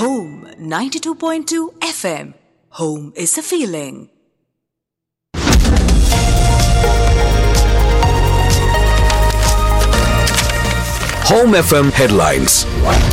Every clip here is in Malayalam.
Home 92.2 FM. Home is a feeling. Home FM headlines.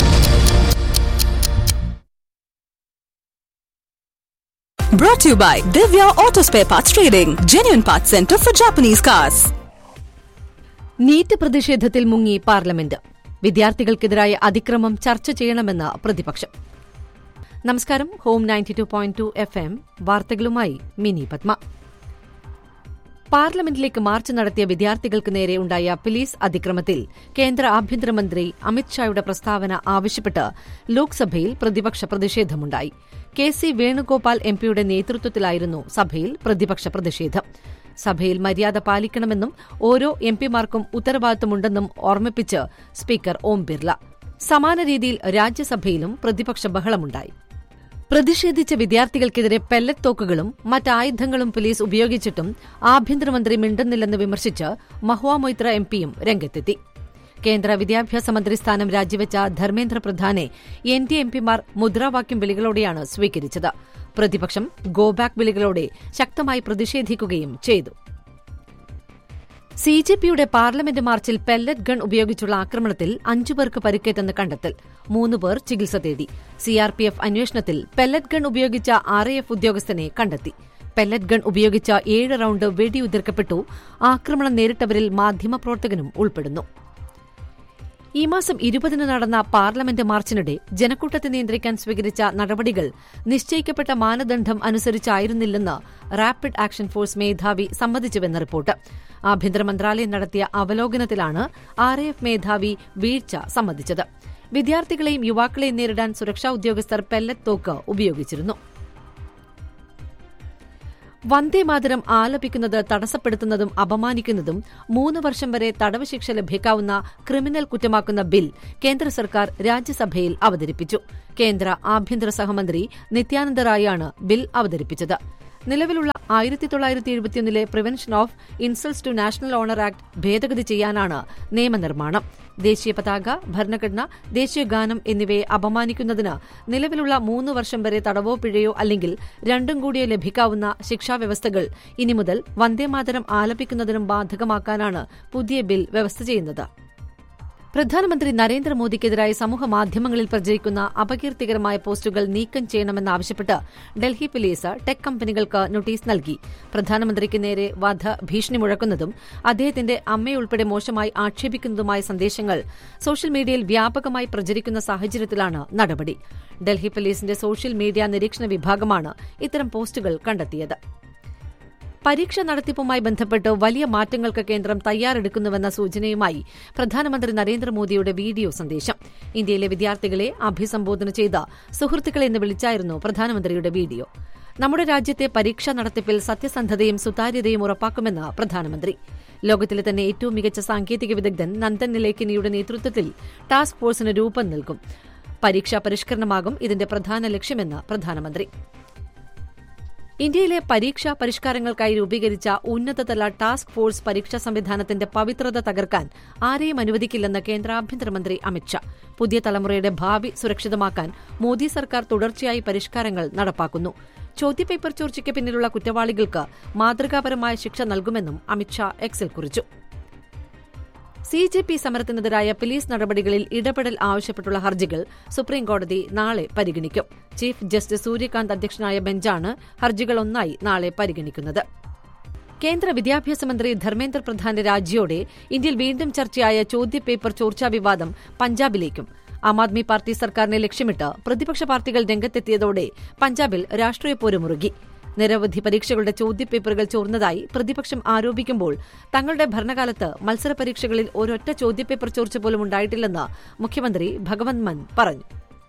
Brought to you by Divya Auto Spare Parts Trading, genuine parts center for Japanese cars. NEET പ്രതിഷേധത്തിൽ മുങ്ങി പാർലമെന്റ് വിദ്യാർത്ഥികൾക്കെതിരായ അതിക്രമം ചർച്ച ചെയ്യണമെന്ന് പ്രതിപക്ഷം നമസ്കാരം home ninety two point two F M വാർത്തകളുമായി മിനി പത്മ പാർലമെന്റിലേക്ക് മാർച്ച് നടത്തിയ വിദ്യാർത്ഥികൾക്ക് നേരെ ഉണ്ടായ പോലീസ് അതിക്രമത്തിൽ കേന്ദ്ര ആഭ്യന്തരമന്ത്രി അമിത്ഷായുടെ പ്രസ്താവന ആവശ്യപ്പെട്ട് ലോക്സഭയിൽ പ്രതിപക്ഷ പ്രതിഷേധമുണ്ടായി കെ സി വേണുഗോപാൽ എംപിയുടെ നേതൃത്വത്തിലായിരുന്നു സഭയിൽ പ്രതിപക്ഷ പ്രതിഷേധം സഭയിൽ മര്യാദ പാലിക്കണമെന്നും ഓരോ എംപിമാർക്കും ഉത്തരവാദിത്തമുണ്ടെന്നും ഓർമ്മിപ്പിച്ച് സ്പീക്കർ ഓം ബിർല സമാന രീതിയിൽ രാജ്യസഭയിലും പ്രതിപക്ഷ ബഹളമുണ്ടായി പ്രതിഷേധിച്ച വിദ്യാർത്ഥികൾക്കെതിരെ പെല്ലറ്റ് തോക്കുകളും മറ്റായുധങ്ങളും പോലീസ് ഉപയോഗിച്ചിട്ടും ആഭ്യന്തരമന്ത്രി മിണ്ടുന്നില്ലെന്ന് വിമർശിച്ച് മഹുവ മൊയ്ത്ര എംപിയും രംഗത്തെത്തി കേന്ദ്ര വിദ്യാഭ്യാസ മന്ത്രി സ്ഥാനം രാജിവെച്ച ധർമ്മേന്ദ്ര പ്രധാനെ എൻ ഡി എംപിമാർ മുദ്രാവാക്യം വിളികളോടെയാണ് സ്വീകരിച്ചത് പ്രതിപക്ഷം ഗോബാക്ക് വിളികളോടെ ശക്തമായി പ്രതിഷേധിക്കുകയും ചെയ്തു സി ജെ പിയുടെ പാർലമെന്റ് മാർച്ചിൽ പെല്ലറ്റ് ഗൺ ഉപയോഗിച്ചുള്ള ആക്രമണത്തിൽ അഞ്ചു പേർക്ക് പരിക്കേറ്റെന്ന് കണ്ടെത്തൽ മൂന്ന് പേർ ചികിത്സ തേടി സിആർപിഎഫ് അന്വേഷണത്തിൽ പെല്ലറ്റ് ഗൺ ഉപയോഗിച്ച ആർഎഎഫ് ഉദ്യോഗസ്ഥനെ കണ്ടെത്തി പെല്ലറ്റ് ഗൺ ഉപയോഗിച്ച ഏഴ് റൌണ്ട് വെടിയുതിർക്കപ്പെട്ടു ആക്രമണം നേരിട്ടവരിൽ മാധ്യമപ്രവർത്തകനും ഉൾപ്പെടുന്നു ഈ മാസം ഇരുപതിന് നടന്ന പാർലമെന്റ് മാർച്ചിനിടെ ജനക്കൂട്ടത്തെ നിയന്ത്രിക്കാൻ സ്വീകരിച്ച നടപടികൾ നിശ്ചയിക്കപ്പെട്ട മാനദണ്ഡം അനുസരിച്ചായിരുന്നില്ലെന്ന് റാപ്പിഡ് ആക്ഷൻ ഫോഴ്സ് മേധാവി സമ്മതിച്ചുവെന്ന റിപ്പോർട്ട് ആഭ്യന്തര മന്ത്രാലയം നടത്തിയ അവലോകനത്തിലാണ് ആർഎഎഫ് മേധാവി വീഴ്ച സമ്മതിച്ചത് വിദ്യാർത്ഥികളെയും യുവാക്കളെയും നേരിടാൻ സുരക്ഷാ ഉദ്യോഗസ്ഥർ പെല്ലറ്റ് തോക്ക് ഉപയോഗിച്ചിരുന്നു വന്ദേമാതരം ആലപിക്കുന്നത് തടസ്സപ്പെടുത്തുന്നതും അപമാനിക്കുന്നതും മൂന്ന് വർഷം വരെ തടവ് ശിക്ഷ ലഭിക്കാവുന്ന ക്രിമിനൽ കുറ്റമാക്കുന്ന ബിൽ കേന്ദ്ര സർക്കാർ രാജ്യസഭയിൽ അവതരിപ്പിച്ചു കേന്ദ്ര ആഭ്യന്തര സഹമന്ത്രി നിത്യാനന്ദ റായാണ് ബിൽ അവതരിപ്പിച്ചത് നിലവിലുള്ള ആയിരത്തി തൊള്ളായിരത്തി എഴുപത്തിയൊന്നിലെ prevention of insults to national honour act ഭേദഗതി ചെയ്യാനാണ് നിയമനിർമ്മാണം ദേശീയ പതാക ഭരണഘടന ദേശീയ ഗാനം എന്നിവയെ അപമാനിക്കുന്നതിന് നിലവിലുള്ള മൂന്ന് വർഷം വരെ തടവോ പിഴയോ അല്ലെങ്കിൽ രണ്ടും കൂടിയോ ലഭിക്കാവുന്ന ശിക്ഷാവ്യവസ്ഥകൾ ഇനി മുതൽ വന്ദേമാതരം ആലപിക്കുന്നതിനും ബാധകമാക്കാനാണ് പുതിയ ബിൽ വ്യവസ്ഥ ചെയ്യുന്നത് പ്രധാനമന്ത്രി നരേന്ദ്രമോദിക്കെതിരായി സമൂഹ മാധ്യമങ്ങളിൽ പ്രചരിക്കുന്ന അപകീർത്തികരമായ പോസ്റ്റുകൾ നീക്കം ചെയ്യണമെന്നാവശ്യപ്പെട്ട് ഡൽഹി പോലീസ് ടെക് കമ്പനികൾക്ക് നോട്ടീസ് നൽകി പ്രധാനമന്ത്രിക്ക് നേരെ വധ ഭീഷണി മുഴക്കുന്നതും അദ്ദേഹത്തിന്റെ അമ്മയുൾപ്പെടെ മോശമായി ആക്ഷേപിക്കുന്നതുമായ സന്ദേശങ്ങൾ സോഷ്യൽ മീഡിയയിൽ വ്യാപകമായി പ്രചരിക്കുന്ന സാഹചര്യത്തിലാണ് നടപടി ഡൽഹി പോലീസിന്റെ സോഷ്യൽ മീഡിയ നിരീക്ഷണ വിഭാഗമാണ് ഇത്തരം പോസ്റ്റുകൾ കണ്ടെത്തിയത് പരീക്ഷ നടത്തിപ്പുമായി ബന്ധപ്പെട്ട് വലിയ മാറ്റങ്ങൾക്ക് കേന്ദ്രം തയ്യാറെടുക്കുന്നുവെന്ന സൂചനയുമായി പ്രധാനമന്ത്രി നരേന്ദ്രമോദിയുടെ വീഡിയോ സന്ദേശം ഇന്ത്യയിലെ വിദ്യാർത്ഥികളെ അഭിസംബോധന ചെയ്ത സുഹൃത്തുക്കളെ എന്ന് വിളിച്ചായിരുന്നു പ്രധാനമന്ത്രിയുടെ വീഡിയോ നമ്മുടെ രാജ്യത്തെ പരീക്ഷാ നടത്തിപ്പിൽ സത്യസന്ധതയും സുതാര്യതയും ഉറപ്പാക്കുമെന്ന് പ്രധാനമന്ത്രി ലോകത്തിലെ തന്നെ ഏറ്റവും മികച്ച സാങ്കേതിക വിദഗ്ധൻ നന്ദൻ നിലേക്കിനിയുടെ നേതൃത്വത്തിൽ ടാസ്ക് ഫോഴ്സിന് രൂപം നൽകും പരീക്ഷാ പരിഷ്കരണമാകും ഇതിന്റെ പ്രധാന ലക്ഷ്യമെന്ന് പ്രധാനമന്ത്രി ഇന്ത്യയിലെ പരീക്ഷാ പരിഷ്കാരങ്ങൾക്കായി രൂപീകരിച്ച ഉന്നതതല ടാസ്ക് ഫോഴ്സ് പരീക്ഷാ സംവിധാനത്തിന്റെ പവിത്രത തകർക്കാൻ ആരെയും അനുവദിക്കില്ലെന്ന് കേന്ദ്ര ആഭ്യന്തരമന്ത്രി അമിത്ഷാ പുതിയ തലമുറയുടെ ഭാവി സുരക്ഷിതമാക്കാൻ മോദി സർക്കാർ തുടർച്ചയായി പരിഷ്കാരങ്ങൾ നടപ്പാക്കുന്നു ചോദ്യപേപ്പർ ചോർച്ചയ്ക്ക് പിന്നിലുള്ള കുറ്റവാളികൾക്ക് മാതൃകാപരമായ ശിക്ഷ നൽകുമെന്നും അമിത്ഷാ എക്സിൽ കുറിച്ചു സി ജെ പി സമരത്തിനെതിരായ പോലീസ് നടപടികളിൽ ഇടപെടൽ ആവശ്യപ്പെട്ടുള്ള ഹർജികൾ സുപ്രീംകോടതി നാളെ പരിഗണിക്കും ചീഫ് ജസ്റ്റിസ് സൂര്യകാന്ത് അധ്യക്ഷനായ ബെഞ്ചാണ് ഹർജികൾ ഒന്നായി നാളെ പരിഗണിക്കുന്നത് കേന്ദ്ര വിദ്യാഭ്യാസ മന്ത്രി ധർമ്മേന്ദ്ര പ്രധാന്റെ രാജിയോടെ ഇന്ത്യയിൽ വീണ്ടും ചർച്ചയായ ചോദ്യപേപ്പർ ചോർച്ചാ വിവാദം പഞ്ചാബിലേക്കും ആം ആദ്മി പാർട്ടി സർക്കാരിനെ ലക്ഷ്യമിട്ട് പ്രതിപക്ഷ പാർട്ടികൾ രംഗത്തെത്തിയതോടെ പഞ്ചാബിൽ രാഷ്ട്രീയ പോരുമുറുകി നിരവധി പരീക്ഷകളുടെ ചോദ്യപേപ്പറുകൾ ചോർന്നതായി പ്രതിപക്ഷം ആരോപിക്കുമ്പോൾ തങ്ങളുടെ ഭരണകാലത്ത് മത്സര പരീക്ഷകളിൽ ഒരൊറ്റ ചോദ്യപേപ്പർ ചോർച്ച പോലും ഉണ്ടായിട്ടില്ലെന്ന് മുഖ്യമന്ത്രി ഭഗവന്ത് മൻ പറഞ്ഞു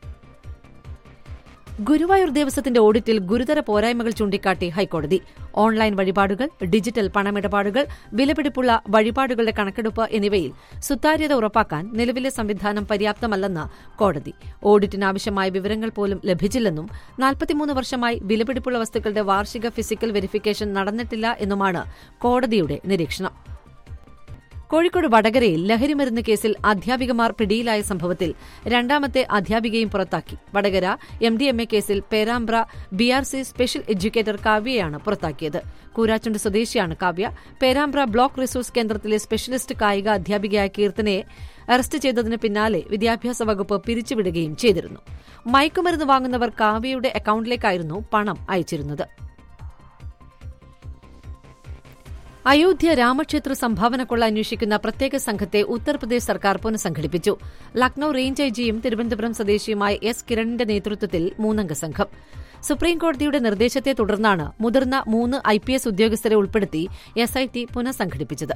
ഗുരുവായൂർ ദേവസ്വത്തിന്റെ ഓഡിറ്റിൽ ഗുരുതര പോരായ്മകൾ ചൂണ്ടിക്കാട്ടി ഹൈക്കോടതി ഓൺലൈൻ വഴിപാടുകൾ ഡിജിറ്റൽ പണമിടപാടുകൾ വിലപിടിപ്പുള്ള വഴിപാടുകളുടെ കണക്കെടുപ്പ് എന്നിവയിൽ സുതാര്യത ഉറപ്പാക്കാൻ നിലവിലെ സംവിധാനം പര്യാപ്തമല്ലെന്ന് കോടതി ഓഡിറ്റിനാവശ്യമായ വിവരങ്ങൾ പോലും ലഭിച്ചില്ലെന്നും നാൽപ്പത്തിമൂന്ന് വർഷമായി വിലപിടിപ്പുള്ള വസ്തുക്കളുടെ വാർഷിക ഫിസിക്കൽ വെരിഫിക്കേഷൻ നടന്നിട്ടില്ല എന്നുമാണ് കോടതിയുടെ നിരീക്ഷണം കോഴിക്കോട് വടകരയിൽ ലഹരിമരുന്ന് കേസിൽ അധ്യാപികമാർ പിടിയിലായ സംഭവത്തിൽ രണ്ടാമത്തെ അധ്യാപികയും പുറത്താക്കി Vadakara M D M A കേസിൽ Perambra B R C special educator കാവ്യയാണ് പുറത്താക്കിയത് കൂരാച്ചുണ്ട് സ്വദേശിയാണ് കാവ്യ പേരാമ്പ്ര ബ്ലോക്ക് റിസോഴ്സ് കേന്ദ്രത്തിലെ സ്പെഷ്യലിസ്റ്റ് കായിക അധ്യാപികയായ കീർത്തനയെ അറസ്റ്റ് ചെയ്തതിന് പിന്നാലെ വിദ്യാഭ്യാസ വകുപ്പ് പിരിച്ചുവിടുകയും ചെയ്തിരുന്നു മയക്കുമരുന്ന് വാങ്ങുന്നവർ കാവ്യയുടെ അക്കൌണ്ടിലേക്കായിരുന്നു പണം അയച്ചിരുന്നത് അയോധ്യ രാമക്ഷേത്ര സംഭാവന കൊള്ള അന്വേഷിക്കുന്ന പ്രത്യേക സംഘത്തെ ഉത്തർപ്രദേശ് സർക്കാർ പുനഃസംഘടിപ്പിച്ചു ലക്നൌ റേഞ്ച് ഐജിയും തിരുവനന്തപുരം സ്വദേശിയുമായ എസ് കിരണിന്റെ നേതൃത്വത്തിൽ മൂന്നംഗ സംഘം സുപ്രീംകോടതിയുടെ നിർദ്ദേശത്തെ തുടർന്നാണ് മുതിർന്ന മൂന്ന് ഐ പി എസ് ഉദ്യോഗസ്ഥരെ ഉൾപ്പെടുത്തി എസ്ഐടി പുനഃസംഘടിപ്പിച്ചത്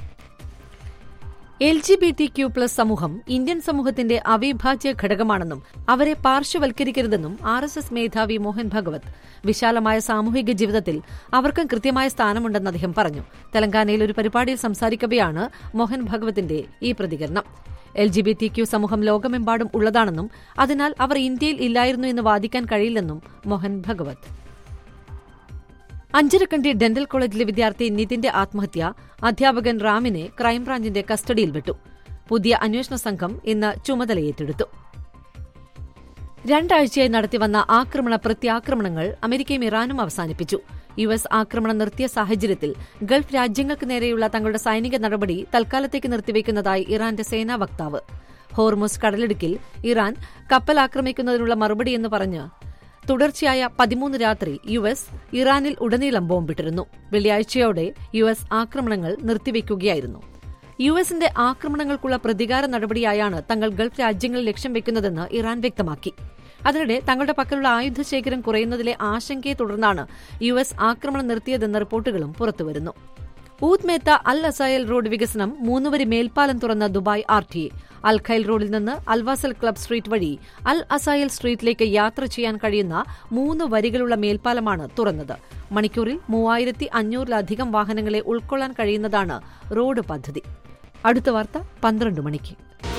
L G B T Q plus സമൂഹം ഇന്ത്യൻ സമൂഹത്തിന്റെ അവിഭാജ്യ ഘടകമാണെന്നും അവരെ പാർശ്വവൽക്കരിക്കരുതെന്നും ആർ എസ് എസ് മേധാവി മോഹൻ ഭഗവത് വിശാലമായ സാമൂഹിക ജീവിതത്തിൽ അവർക്കും കൃത്യമായ സ്ഥാനമുണ്ടെന്ന് അദ്ദേഹം പറഞ്ഞു തെലങ്കാനയിൽ ഒരു പരിപാടിയിൽ സംസാരിക്കവെയാണ് മോഹൻ ഭഗവത്തിന്റെ ഈ പ്രതികരണം L G B T Q സമൂഹം ലോകമെമ്പാടും ഉള്ളതാണെന്നും അതിനാൽ അവർ ഇന്ത്യയിൽ ഇല്ലായിരുന്നു എന്ന് വാദിക്കാൻ കഴിയില്ലെന്നും മോഹൻ ഭഗവത് അഞ്ചരക്കണ്ടി ഡെന്റൽ കോളേജിലെ വിദ്യാർത്ഥി നിതിന്റെ ആത്മഹത്യ അധ്യാപകൻ റാമിനെ ക്രൈംബ്രാഞ്ചിന്റെ കസ്റ്റഡിയിൽ വിട്ടു പുതിയ അന്വേഷണ സംഘം ഇന്ന് ചുമതലയേറ്റെടുത്തു രണ്ടാഴ്ചയായി നടത്തിവന്ന ആക്രമണ പ്രത്യാക്രമണങ്ങൾ അമേരിക്കയും ഇറാനും അവസാനിപ്പിച്ചു യു എസ് ആക്രമണം നിർത്തിയ സാഹചര്യത്തിൽ ഗൾഫ് രാജ്യങ്ങൾക്ക് നേരെയുള്ള തങ്ങളുടെ സൈനിക നടപടി തൽക്കാലത്തേക്ക് നിർത്തിവെക്കുന്നതായി ഇറാന്റെ സേനാ വക്താവ് ഹോർമുസ് കടലിടുക്കിൽ ഇറാൻ കപ്പൽ ആക്രമിക്കുന്നതിനുള്ള മറുപടിയെന്ന് പറഞ്ഞ് തുടർച്ചയായ പതിമൂന്ന് രാത്രി യു എസ് ഇറാനിൽ ഉടനീളം ബോംബിട്ടിരുന്നു വെള്ളിയാഴ്ചയോടെ യു എസ് ആക്രമണങ്ങൾ നിർത്തിവെക്കുകയായിരുന്നു യു എസിന്റെ ആക്രമണങ്ങൾക്കുള്ള പ്രതികാര നടപടിയായാണ് തങ്ങൾ ഗൾഫ് രാജ്യങ്ങളിൽ ലക്ഷ്യം വെക്കുന്നതെന്ന് ഇറാൻ വ്യക്തമാക്കി അതിനിടെ തങ്ങളുടെ പക്കലുള്ള ആയുധശേഖരം കുറയുന്നതിലെ ആശങ്കയെ തുടർന്നാണ് യു എസ് ആക്രമണം നിർത്തിയതെന്ന റിപ്പോർട്ടുകളും പുറത്തുവരുന്നു ഊദ് മേത്ത അൽ അസായൽ റോഡ് വികസനം മൂന്നുവരി മേൽപ്പാലം തുറന്ന Dubai R T A Al Khail റോഡിൽ നിന്ന് അൽവാസൽ ക്ലബ് സ്ട്രീറ്റ് വഴി അൽ അസായൽ സ്ട്രീറ്റിലേക്ക് യാത്ര ചെയ്യാൻ കഴിയുന്ന മൂന്ന് വരികളുള്ള മേൽപ്പാലമാണ് തുറന്നത് മണിക്കൂറിൽ മൂവായിരത്തി അഞ്ഞൂറിലധികം വാഹനങ്ങളെ ഉൾക്കൊള്ളാൻ കഴിയുന്നതാണ് റോഡ് പദ്ധതി അടുത്ത വാർത്ത പന്ത്രണ്ട് മണിക്ക്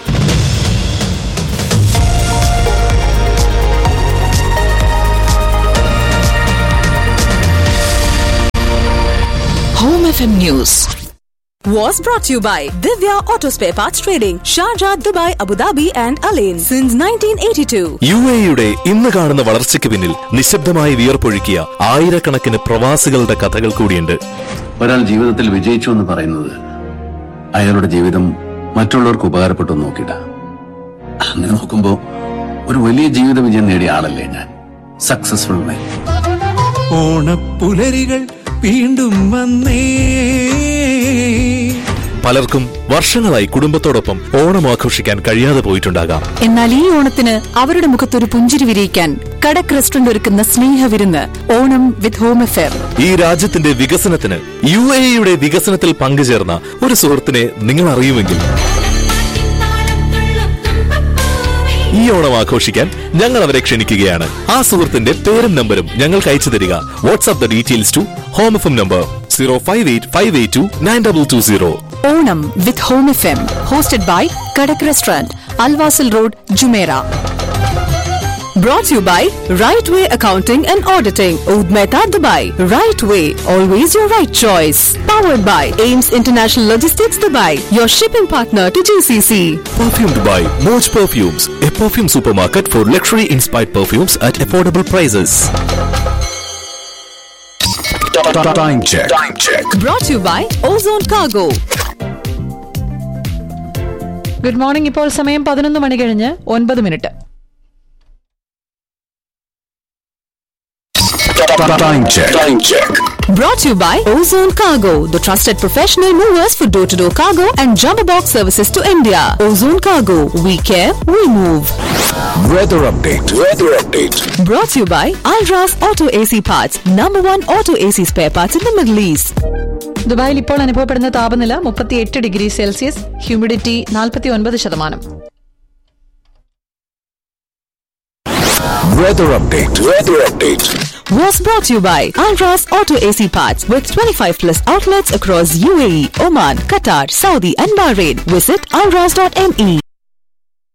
Home FM News was brought to you by Divya Auto Spare Parts Trading, Sharjah, Dubai, Abu Dhabi, and Alain since 1982. U എയുടെ ഇന്ന് കാണുന്ന വളർച്ചയ്ക്ക് പിന്നിൽ നിശബ്ദമായി വിയർപ്പൊഴുക്കിയ ആയിരക്കണക്കിന് പ്രവാസികളുടെ കഥകൾ കൂടിയുണ്ട് ഒരാൾ ജീവിതത്തിൽ വിജയിച്ചു എന്ന് പറയുന്നത് അയാളുടെ ജീവിതം മറ്റുള്ളവർക്ക് ഉപകാരപ്പെട്ടു എന്ന് നോക്കിയിട്ട അങ്ങനെ നോക്കുമ്പോ ഒരു വലിയ ജീവിത വിജയം നേടിയ ആളല്ലേ ഞാൻ സക്സസ്ഫുൾ മാൻ ഓണപ്പുലരികൾ വീണ്ടും വന്നേ പലർക്കും വർഷങ്ങളായി കുടുംബത്തോടൊപ്പം ഓണം ആഘോഷിക്കാൻ കഴിയാതെ പോയിട്ടുണ്ടാകാം എന്നാൽ ഈ ഓണത്തിന് അവരുടെ മുഖത്തൊരു പുഞ്ചിരി വിരിയിക്കാൻ കടക് റെസ്റ്റോറന്റ് ഒരുക്കുന്ന സ്നേഹവിരുന്ന് ഓണം വിത്ത് ഹോം എഫെയർ ഈ രാജ്യത്തിന്റെ വികസനത്തിന് യു എയുടെ വികസനത്തിൽ പങ്കുചേർന്ന ഒരു സുഹൃത്തിനെ നിങ്ങൾ അറിയുമെങ്കിൽ ഈ ഓണം ആഘോഷിക്കാൻ ഞങ്ങൾ അവരെ ക്ഷണിക്കുകയാണ് ആ സുഹൃത്തിന്റെ പേരും നമ്പരും ഞങ്ങൾക്ക് അയച്ചു തരിക WhatsApp the details to home F M number zero five eight five eight two nine double two zero Onam with home F M hosted by Kadak restaurant Al Wasl road Jumeirah Brought to you by Right Way Accounting and Auditing, Oud Mehta, Dubai. Right Way, always your right choice. Powered by Ames International Logistics, Dubai, your shipping partner to GCC. Perfumed by Moj Perfumes, a perfume supermarket for luxury inspired perfumes at affordable prices. Time check. Time check. Brought to you by Ozone Cargo. Good morning ഇപ്പോൾ സമയം പതിനൊന്ന് മണി കഴിഞ്ഞ് ഒൻപത് minute Time check. Time check. Brought to you by Ozone Cargo, the trusted professional movers for door to door cargo and jumbo box services to India. Ozone Cargo, we care, we move. Weather update. Weather update. Brought to you by Alras Auto AC Parts, number one auto AC spare parts in the Middle East. ദുബായിൽ ഇപ്പോൾ അനുഭവപ്പെടുന്ന താപനില മുപ്പത്തിയെട്ട് ഡിഗ്രി സെൽഷ്യസ് ഹ്യൂമിഡിറ്റി നാൽപ്പത്തി ഒൻപത് ശതമാനം Weather update. Weather update. Was brought to you by Alras Auto AC Parts with 25 plus outlets across UAE, Oman, Qatar, Saudi, and Bahrain. Visit alras.me.